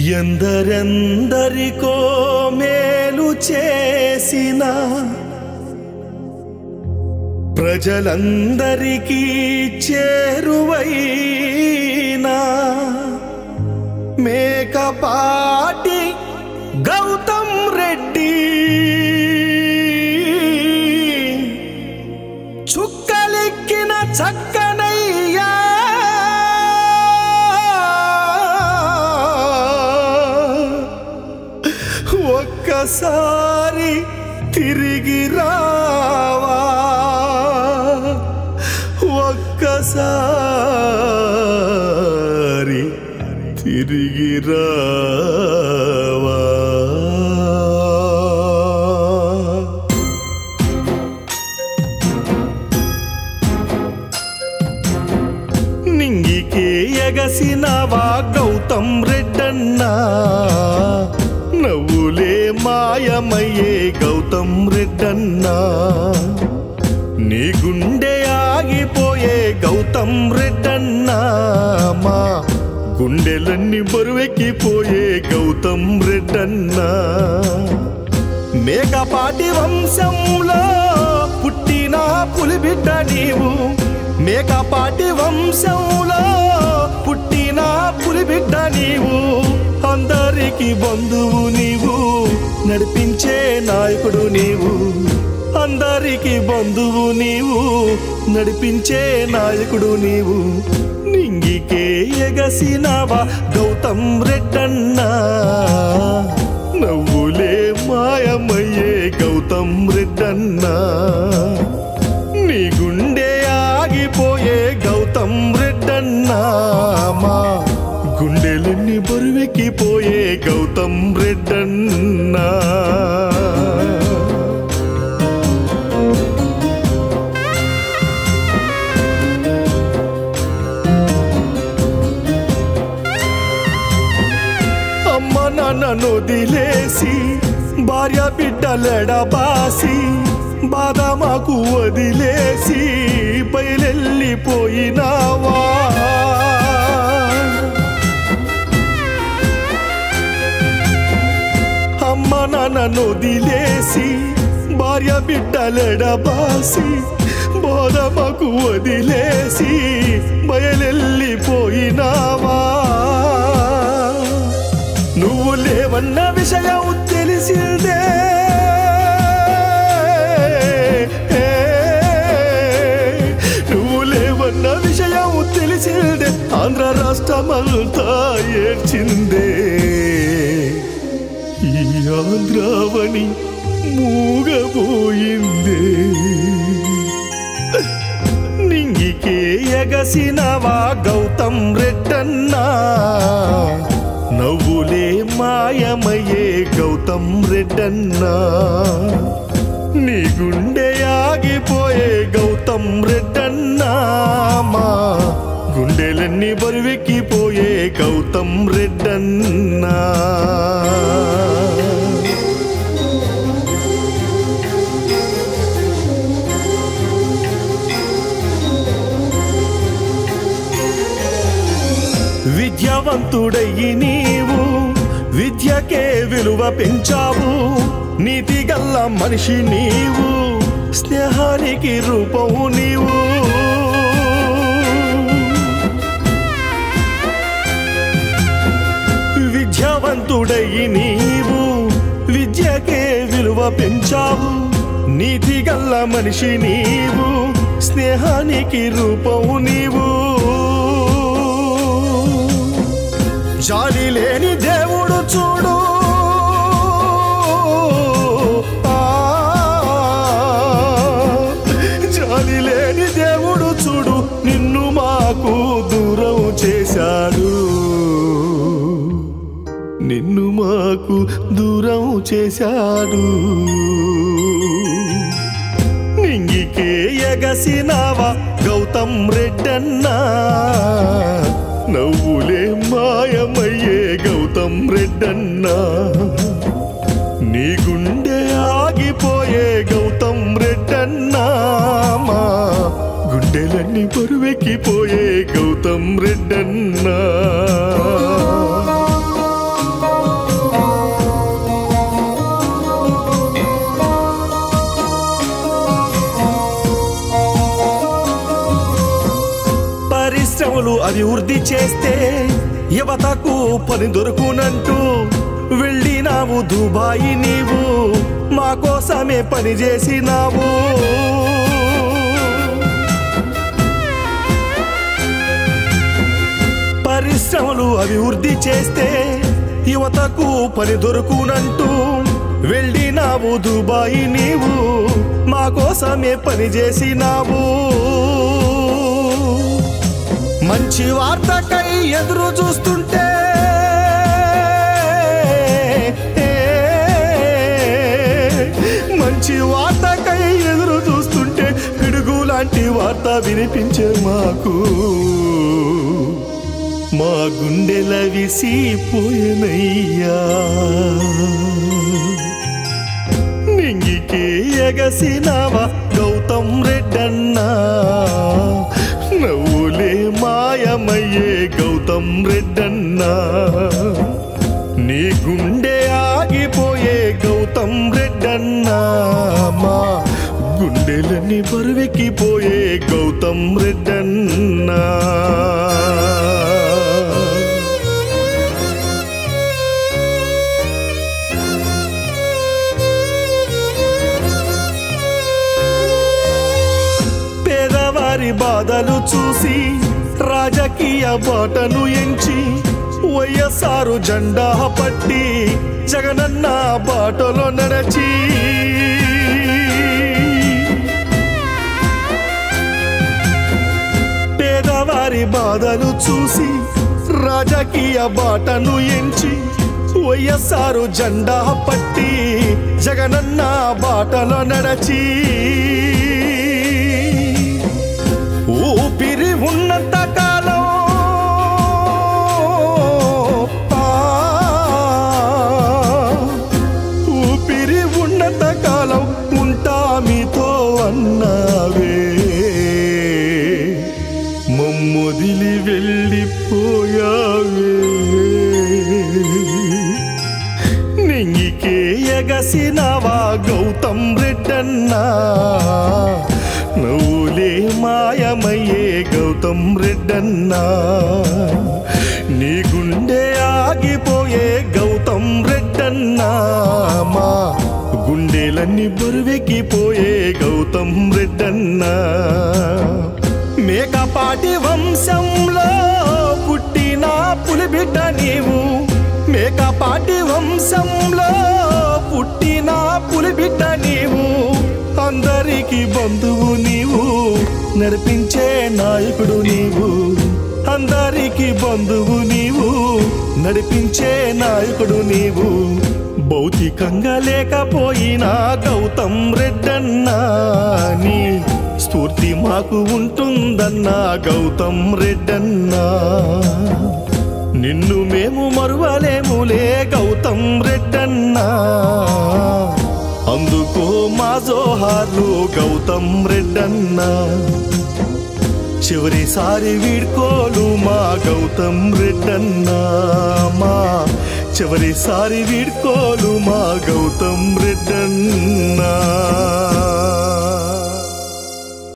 ఎందరెందరికో మేలు చేసిన ప్రజలందరికీ చేరువైనా మేకపాటి గౌతమ్ రెడ్డి చుక్కలెక్కిన చక్కనయ్యా ఒక్కసారి తిరిగి రావా ఒక్కసారి తిరిగి రావా నింగికే ఎగసినవా గౌతమ్ రెడ్డన్నా నవ్వులే మాయమయ్యే గౌతమ్ రెడ్డన్నా నీ గుండె ఆగిపోయే గౌతమ్ రెడ్డన్నా మా గుండెలన్నీ బరువెక్కిపోయే గౌతమ్ రెడ్డన్నా మేకపాటి వంశంలో పుట్టిన పులిబిడ్డ నీవు మేకపాటి వంశంలో పుట్టిన పులిబిడ్డ నీవు అందరికి బంధువు నీవు నడిపించే నాయకుడు నీవు అందరికి బంధువు నీవు నడిపించే నాయకుడు నీవు నింగికే ఎగసినవా గౌతమ్ రెడ్డన్నా నవ్వులే మాయమయ్యే గౌతమ్ రెడ్డన్నా నీ గుండె ఆగిపోయే గౌతమ్ రెడ్డన్నా మా గుండెలన్నీ బరువెక్కిపోయే గౌతమ్ రెడ్డన్నా అమ్మ నాన్న నొదిలేసి భార్య బిడ్డలెడబాసి బాధ మాకు వదిలేసి బయలెళ్ళిపోయినావా అమ్మ నాన్న నొదిలేసి భార్య బిడ్డలెడబాసి బోధ మాకు వదిలేసి బయలెళ్ళిపోయినావా నువ్వు లేవన్న విషయం తెలిసిందే నువ్వు లేవన్న విషయం తెలిసిందే ఆంధ్ర రాష్ట్రమంతా ఏడ్చిందే ఈ ఆంధ్రావని మూగబోయిందే నింగికే ఎగసినవా గౌతమ్ రెడ్డన్నా నవ్వులే మాయమయ్యే గౌతమ్ రెడ్డన్నా నీ గుండె ఆగిపోయే గౌతమ్ రెడ్డన్నా మా గుండెలన్నీ బరువెక్కిపోయే గౌతమ్ రెడ్డన్నా విద్యావంతుడయ్యి నీవు విద్యకే విలువ పెంచావు నీతి గల్ల మనిషి నీవు స్నేహానికి రూపము నీవు విద్యావంతుడయ్యి నీవు విద్యకే విలువ పెంచావు నీతి గల్ల మనిషి నీవు స్నేహానికి రూపము నీవు జాలి లేని దేవుడు చూడు ఆ, జాలి లేని దేవుడు చూడు నిన్ను మాకు దూరం చేశాడు నిన్ను మాకు దూరం చేశాడు నింగికే ఎగసినావా గౌతమ్ రెడ్డన్నా నవ్వులే మాయమయ్యే గౌతమ్ రెడ్డన్నా నీ గుండె ఆగిపోయే గౌతమ్ రెడ్డన్నా మా గుండెలన్నీ బరువెక్కిపోయే గౌతమ్ రెడ్డన్నా చేస్తే యువతకు పని దొరుకునంటూ వెళ్ళినావు దుబాయి నీవు మా కోసమే పని చేసినావు పరిశ్రమలు అభివృద్ధి చేస్తే యువతకు పని దొరుకునంటూ వెళ్ళినావు దుబాయి నీవు మా కోసమే పని చేసినావు మంచి వార్తకై ఎదురు చూస్తుంటే మంచి వార్తకై ఎదురు చూస్తుంటే పిడుగు లాంటి వార్త వినిపించే మాకు మా గుండెల విసిపోయనయ్యా నింగికే ఎగసినావా గౌతమ్ రెడ్డన్నా నవ్వులే మాయమయ్యే గౌతమ్ రెడ్డన్నా నీ గుండె ఆగిపోయే గౌతమ్ రెడ్డన్నా మా గుండెలన్నీ బరువెక్కిపోయే గౌతమ్ రెడ్డన్నా పేదవారి బాధలు చూసి రాజకీయ బాటను ఎంచి వైఎస్ఆర్ జెండా పట్టి జగనన్న బాటలో నడచి పేదవారి బాధలు చూసి రాజకీయ బాటను ఎంచి వైఎస్ఆర్ జెండా పట్టి జగనన్న బాటలో నడచి ఊపిరి ఉన్నంత కాలం ఆ, ఊపిరి ఉన్నంత కాలం ఉంటా మీతో అన్నావే మమ్మొదిలి వెళ్ళిపోయావే నింగికే ఎగసినవా గౌతమ్ రెడ్డన్నా నువ్వులే మాయమయ్యే గౌతమ్ రెడ్డన్నా నీ గుండె ఆగిపోయే గౌతమ్ రెడ్డన్నా మా గుండెలన్నీ బరువెక్కిపోయే గౌతమ్ రెడ్డన్నా మేకపాటి వంశంలో పుట్టిన పులిబిడ్డ నీవు మేకపాటి వంశంలో పుట్టిన పులిబిడ్డ నీవు అందరికి బంధువు నీవు నడిపించే నాయకుడు నీవు అందరికి బంధువు నీవు నడిపించే నాయకుడు నీవు భౌతికంగా లేకపోయినా గౌతమ్ రెడ్డన్నా నీ స్ఫూర్తి మాకు ఉంటుందన్నా గౌతమ్ రెడ్డన్నా నిన్ను మేము మరువలేములే గౌతమ్ రెడ్డన్నా అందుకో మా జోహార్లు గౌతమ్ రెడ్డన్నా చివరిసారి వీడ్కోలు మా గౌతమ్ రెడ్డన్నా మా చివరిసారి వీడ్కోలు మా గౌతమ్ రెడ్డన్నా